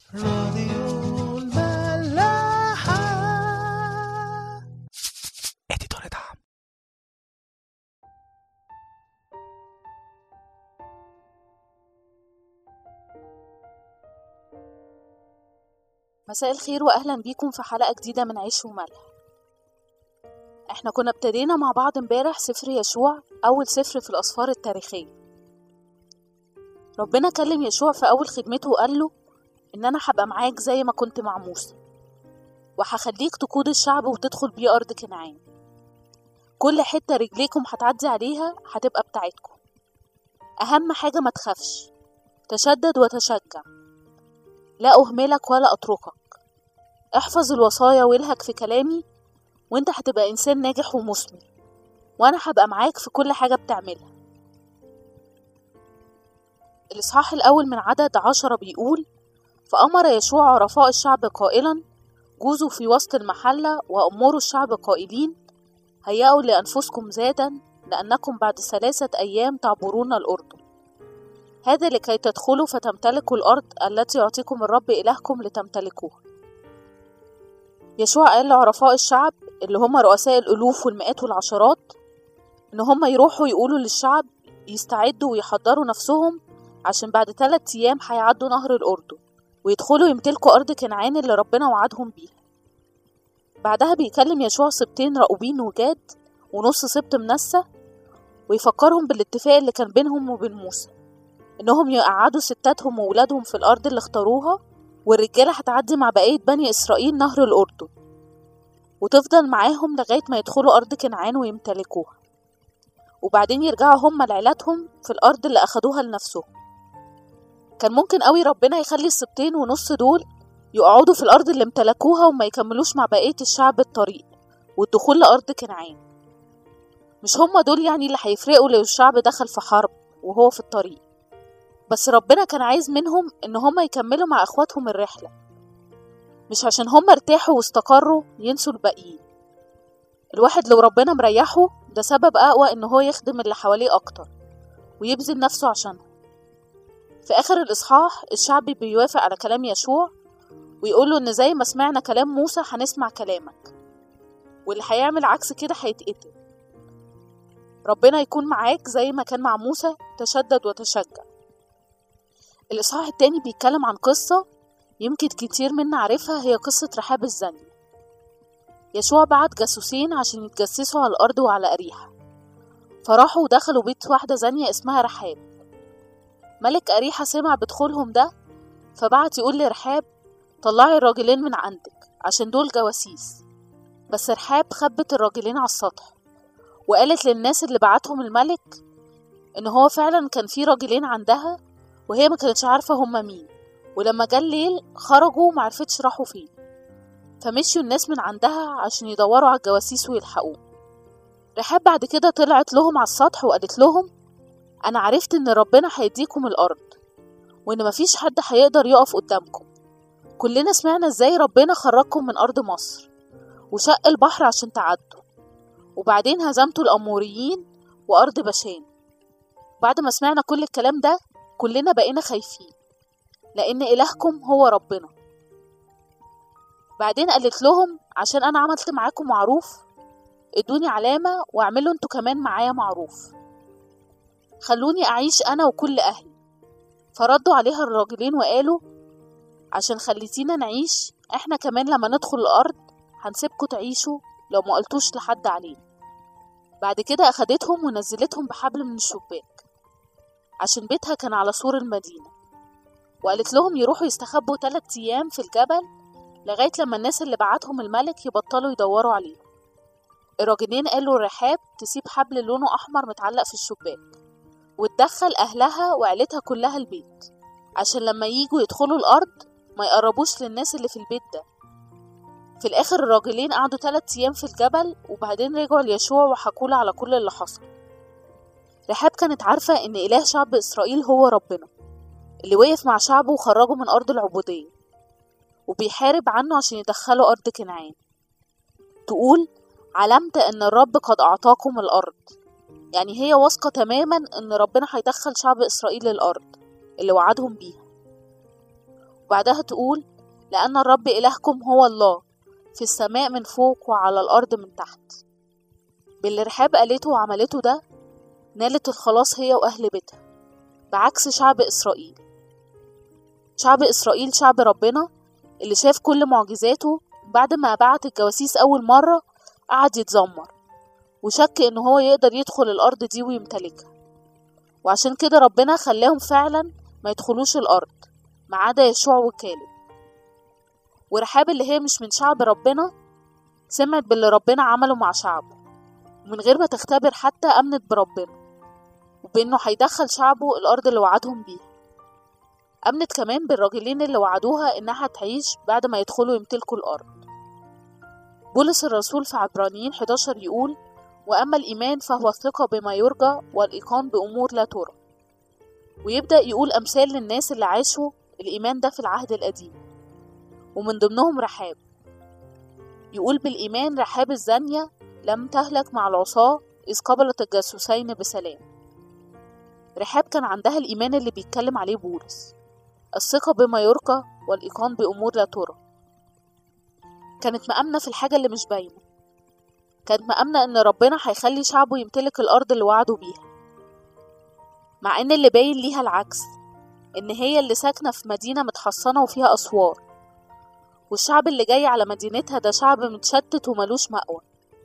راديو الملاحة اديتور دعم مساء الخير واهلا بيكم في حلقه جديده من عيش وملح احنا كنا ابتدينا مع بعض امبارح سفر يشوع اول سفر في الاسفار التاريخيه ربنا كلم يشوع في اول خدمته وقال له ان انا هبقى معاك زي ما كنت مع موسى وهخليك تقود الشعب وتدخل بيه ارض كنعان كل حته رجليكم هتعدي عليها هتبقى بتاعتكم اهم حاجه ما تخافش تشدد وتشجع لا أهملك ولا أتركك احفظ الوصايا والهك في كلامي وانت هتبقى إنسان ناجح ومثمر وأنا هبقى معاك في كل حاجة بتعملها الإصحاح الأول من عدد عشرة بيقول فأمر يشوع عرفاء الشعب قائلا جوزوا في وسط المحلة وأمروا الشعب قائلين هيئوا لأنفسكم زادا لأنكم بعد ثلاثة أيام تعبرون الأردن هذا لكي تدخلوا فتمتلكوا الأرض التي يعطيكم الرب إلهكم لتمتلكوها يشوع قال لعرفاء الشعب اللي هم رؤساء الألوف والمئات والعشرات إن هم يروحوا يقولوا للشعب يستعدوا ويحضروا نفسهم عشان بعد ثلاثة أيام هيعدوا نهر الأردن ويدخلوا يمتلكوا أرض كنعان اللي ربنا وعدهم بيها بعدها بيكلم يشوع سبتين رأوبين وجاد ونص سبت منسى ويفكرهم بالاتفاق اللي كان بينهم وبين موسى إنهم يقعدوا ستاتهم وولادهم في الأرض اللي اختاروها والرجالة هتعدي مع بقية بني إسرائيل نهر الأردن وتفضل معاهم لغاية ما يدخلوا أرض كنعان ويمتلكوها وبعدين يرجعوا هم لعيلتهم في الأرض اللي أخدوها لنفسهم كان ممكن قوي ربنا يخلي السبتين ونص دول يقعدوا في الأرض اللي امتلكوها وما يكملوش مع بقية الشعب الطريق والدخول لأرض كنعان مش هم دول يعني اللي هيفرقوا لو الشعب دخل في حرب وهو في الطريق بس ربنا كان عايز منهم ان هم يكملوا مع اخواتهم الرحلة مش عشان هم ارتاحوا واستقروا ينسوا الباقيين الواحد لو ربنا مريحه ده سبب اقوى ان هو يخدم اللي حواليه اكتر ويبذل نفسه عشانهم في اخر الاصحاح الشعب بيوافق على كلام يشوع ويقوله ان زي ما سمعنا كلام موسى هنسمع كلامك واللي هيعمل عكس كده هيتقتل ربنا يكون معاك زي ما كان مع موسى تشدد وتشجع الإصحاح التاني بيتكلم عن قصة يمكن كتير منا عارفها هي قصة رحاب الزانية يشوع بعت جاسوسين عشان يتجسسوا على الأرض وعلى أريحة فراحوا ودخلوا بيت واحدة زانية اسمها رحاب ملك أريحة سمع بدخولهم ده فبعت يقول لرحاب طلعي الراجلين من عندك عشان دول جواسيس بس رحاب خبت الراجلين على السطح وقالت للناس اللي بعتهم الملك إن هو فعلا كان في راجلين عندها وهي ما كانتش عارفة هما مين ولما جه الليل خرجوا ومعرفتش راحوا فين فمشيوا الناس من عندها عشان يدوروا على الجواسيس ويلحقوه رحاب بعد كده طلعت لهم على السطح وقالت لهم أنا عرفت إن ربنا هيديكم الأرض وإن مفيش حد هيقدر يقف قدامكم كلنا سمعنا إزاي ربنا خرجكم من أرض مصر وشق البحر عشان تعدوا وبعدين هزمتوا الأموريين وأرض بشان بعد ما سمعنا كل الكلام ده كلنا بقينا خايفين لأن إلهكم هو ربنا بعدين قالت لهم عشان أنا عملت معاكم معروف ادوني علامة واعملوا انتوا كمان معايا معروف خلوني أعيش أنا وكل أهلي فردوا عليها الراجلين وقالوا عشان خليتينا نعيش احنا كمان لما ندخل الأرض هنسيبكوا تعيشوا لو ما قلتوش لحد علينا بعد كده أخدتهم ونزلتهم بحبل من الشباك عشان بيتها كان على سور المدينة وقالت لهم يروحوا يستخبوا تلات أيام في الجبل لغاية لما الناس اللي بعتهم الملك يبطلوا يدوروا عليهم الراجلين قالوا الرحاب تسيب حبل لونه أحمر متعلق في الشباك وتدخل أهلها وعيلتها كلها البيت عشان لما ييجوا يدخلوا الأرض ما يقربوش للناس اللي في البيت ده في الآخر الراجلين قعدوا تلات أيام في الجبل وبعدين رجعوا ليشوع وحكوله على كل اللي حصل رحاب كانت عارفة إن إله شعب إسرائيل هو ربنا اللي وقف مع شعبه وخرجه من أرض العبودية وبيحارب عنه عشان يدخله أرض كنعان تقول علمت إن الرب قد أعطاكم الأرض يعني هي واثقة تماما إن ربنا هيدخل شعب إسرائيل الأرض اللي وعدهم بيها وبعدها تقول لأن الرب إلهكم هو الله في السماء من فوق وعلى الأرض من تحت باللي رحاب قالته وعملته ده نالت الخلاص هي وأهل بيتها بعكس شعب إسرائيل شعب إسرائيل شعب ربنا اللي شاف كل معجزاته بعد ما بعت الجواسيس أول مرة قعد يتذمر وشك إن هو يقدر يدخل الأرض دي ويمتلكها وعشان كده ربنا خلاهم فعلا ما يدخلوش الأرض ما عدا يشوع وكالب ورحاب اللي هي مش من شعب ربنا سمعت باللي ربنا عمله مع شعبه ومن غير ما تختبر حتى أمنت بربنا وبإنه هيدخل شعبه الأرض اللي وعدهم بيها أمنت كمان بالراجلين اللي وعدوها إنها تعيش بعد ما يدخلوا يمتلكوا الأرض بولس الرسول في عبرانيين 11 يقول وأما الإيمان فهو الثقة بما يرجى والإيقان بأمور لا ترى ويبدأ يقول أمثال للناس اللي عاشوا الإيمان ده في العهد القديم ومن ضمنهم رحاب يقول بالإيمان رحاب الزانية لم تهلك مع العصاة إذ قبلت الجاسوسين بسلام رحاب كان عندها الإيمان اللي بيتكلم عليه بولس الثقة بما يرقى والإيقان بأمور لا ترى كانت مأمنة في الحاجة اللي مش باينة كانت مأمنة إن ربنا هيخلي شعبه يمتلك الأرض اللي وعدوا بيها مع إن اللي باين ليها العكس إن هي اللي ساكنة في مدينة متحصنة وفيها أسوار والشعب اللي جاي على مدينتها ده شعب متشتت وملوش مأوى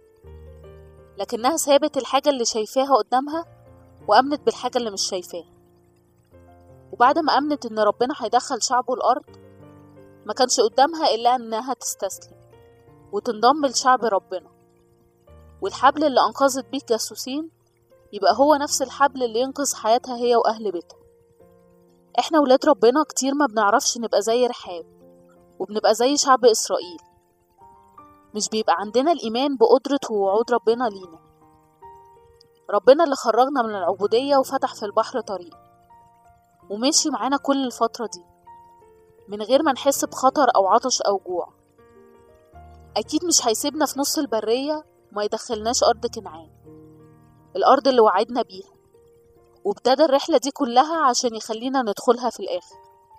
لكنها سابت الحاجة اللي شايفاها قدامها وأمنت بالحاجة اللي مش شايفاها وبعد ما أمنت إن ربنا هيدخل شعبه الأرض ما كانش قدامها إلا إنها تستسلم وتنضم لشعب ربنا والحبل اللي أنقذت بيه الجاسوسين يبقى هو نفس الحبل اللي ينقذ حياتها هي وأهل بيتها إحنا ولاد ربنا كتير ما بنعرفش نبقى زي رحاب وبنبقى زي شعب إسرائيل مش بيبقى عندنا الإيمان بقدرة ووعود ربنا لينا ربنا اللي خرجنا من العبودية وفتح في البحر طريق ومشي معانا كل الفترة دي من غير ما نحس بخطر أو عطش أو جوع أكيد مش هيسيبنا في نص البرية وما يدخلناش أرض كنعان الأرض اللي وعدنا بيها وابتدى الرحلة دي كلها عشان يخلينا ندخلها في الآخر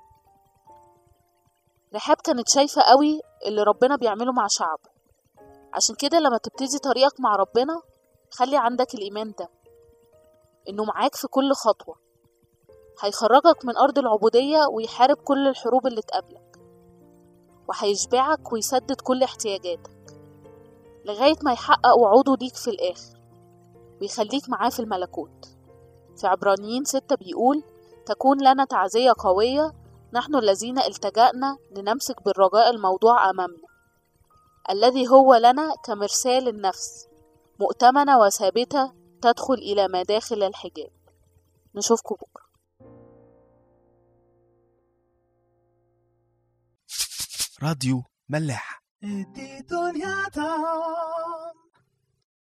رحاب كانت شايفة قوي اللي ربنا بيعمله مع شعبه عشان كده لما تبتدي طريقك مع ربنا خلي عندك الإيمان ده إنه معاك في كل خطوة هيخرجك من أرض العبودية ويحارب كل الحروب اللي تقابلك وهيشبعك ويسدد كل احتياجاتك لغاية ما يحقق وعوده ليك في الآخر ويخليك معاه في الملكوت في عبرانيين ستة بيقول تكون لنا تعزية قوية نحن الذين التجأنا لنمسك بالرجاء الموضوع أمامنا الذي هو لنا كمرسال النفس مؤتمنة وثابتة تدخل إلى مداخل الحجاب نشوفكم بكرة راديو ملاح دي دنيا تا